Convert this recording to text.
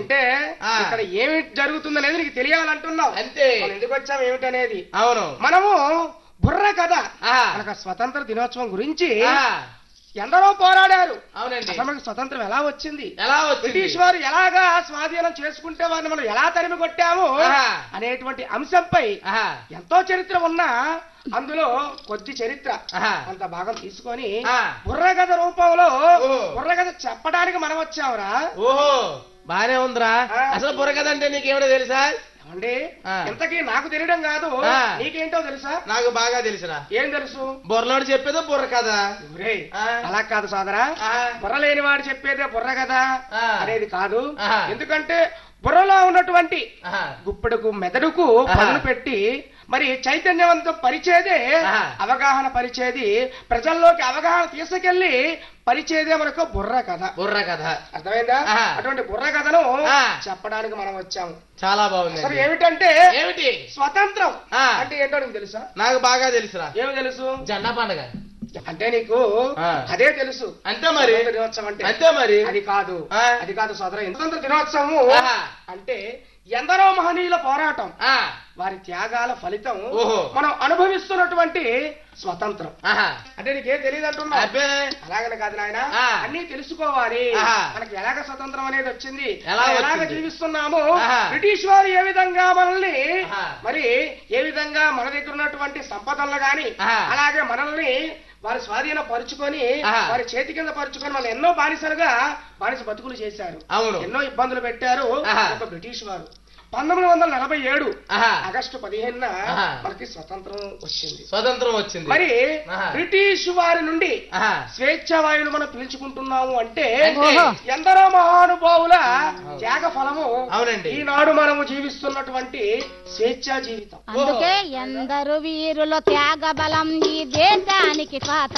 అంటే ఆ. ఇక్కడ ఏమి జరుగుతుందనేది నీకు తెలియాలంటున్నావు అంతే మనం ఎందుకు వచ్చాం ఏమిటనేది అవును మనము బుర్ర కథ ఆ. మనకు స్వతంత్ర దినోత్సవం గురించి ఆ, ఎందరో పోరాడారు అవునండి అసలు మనకు స్వతంత్రం ఎలా వచ్చింది ఎలా వచ్చింది బ్రిటిష్ వారు ఎలాగా స్వాధీనం చేసుకుంటే వారిని మనం ఎలా తరిమి కొట్టాము ఆహా. అనేటువంటి అంశంపై ఆహా, ఎంతో చరిత్ర ఉన్నా అందులో కొద్ది చరిత్ర ఆహా. అంత భాగం తీసుకొని ఆ. బుర్రకథ రూపంలో ఓహో. బుర్రకథ చెప్పడానికి మనం వచ్చామురా ఓహో బానే ఉందిరా ఆ. అసలు బుర్రకదంటే నీకేమిటో తెలుసా ఏమండి ఆ. ఇంతకీ నాకు తెలియడం కాదు ఆ. నీకేంటో తెలుసా నాకు బాగా తెలుసురా ఏం తెలుసు బుర్రలోడు చెప్పేదో బుర్ర కదా ఒరేయ్, ఆ. అలా కాదు సోదరా ఆ. బుర్ర లేని వాడు చెప్పేదే బుర్ర కదా ఆ. అనేది కాదు ఆహా. ఎందుకంటే బుర్రలో ఉన్నటువంటి ఆహా, గుప్పెడుకు మెదడుకు ఆహా. పదును పెట్టి మరి చైతన్యవంతం పరిచేదే ఆహా. అవగాహన పరిచేది ప్రజల్లోకి అవగాహన తీసుకెళ్లి పరిచేదే మనకు బుర్ర కథ బుర్ర కథ అర్థమైందా ఆహా. అటువంటి బుర్ర కథను ఆ. చెప్పడానికి మనం వచ్చాము చాలా బాగుంది అసలు ఏమిటంటే ఏమిటి స్వతంత్రం ఆ. అంటే ఏంటో నీకు తెలుసా నాకు బాగా తెలుసురా ఏమి తెలుసు జెండా పండుగ అంటే నీకు ఆ. అదే తెలుసు అంతే మరి స్వతంత్ర దినోత్సవం అంటే అంతే మరి అది కాదు ఆ. అది కాదు సోదర స్వతంత్ర దినోత్సవము ఆహా. అంటే ఎందరో మహనీయుల పోరాటం ఆ, వారి త్యాగాల ఫలితం ఓహో. మనం అనుభవిస్తున్నటువంటి స్వతంత్రం ఆహా. అంటే నీకేం తెలియదు అంటున్నా అబ్బే అలాగనే కాదు నాయన ఆ. అన్ని తెలుసుకోవాలి ఆహా. మనకి ఎలాగ స్వతంత్రం అనేది వచ్చింది ఎలా మనం ఎలాగ వచ్చింది? జీవిస్తున్నాము ఆహా. బ్రిటిష్ వారు ఏ విధంగా మనల్ని ఆహా. మరి ఏ విధంగా మన దగ్గర ఉన్నటువంటి సంపదలను గాని ఆహా. అలాగే మనల్ని వారి స్వాధీన పరుచుకొని ఆహా. వారి చేతి కింద పరుచుకొని వాళ్ళు ఎన్నో బానిసలుగా బానిస బతుకులు చేశారు అవును ఎన్నో ఇబ్బందులు పెట్టారు ఆహా. ఒక బ్రిటిష్ వారు పంతొమ్మిది వందల నలభై ఏడు ఆహా. ఆగస్టు పదిహేనున ఆహా. మనకి స్వతంత్రం వచ్చింది స్వతంత్రం వచ్చింది మరి ఆహా. బ్రిటిష్ వారి నుండి ఆహా. స్వేచ్ఛ వాయువులు మనం పీల్చుకుంటున్నాము అంటే అంటే? ఎందరో మహానుభావుల త్యాగ ఫలము అవునండి. ఈనాడు మనము జీవిస్తున్నటువంటి స్వేచ్ఛా జీవితం అందుకే ఎందరు వీరుల త్యాగ బలం ఈ దేశానికి స్వాతంత్రం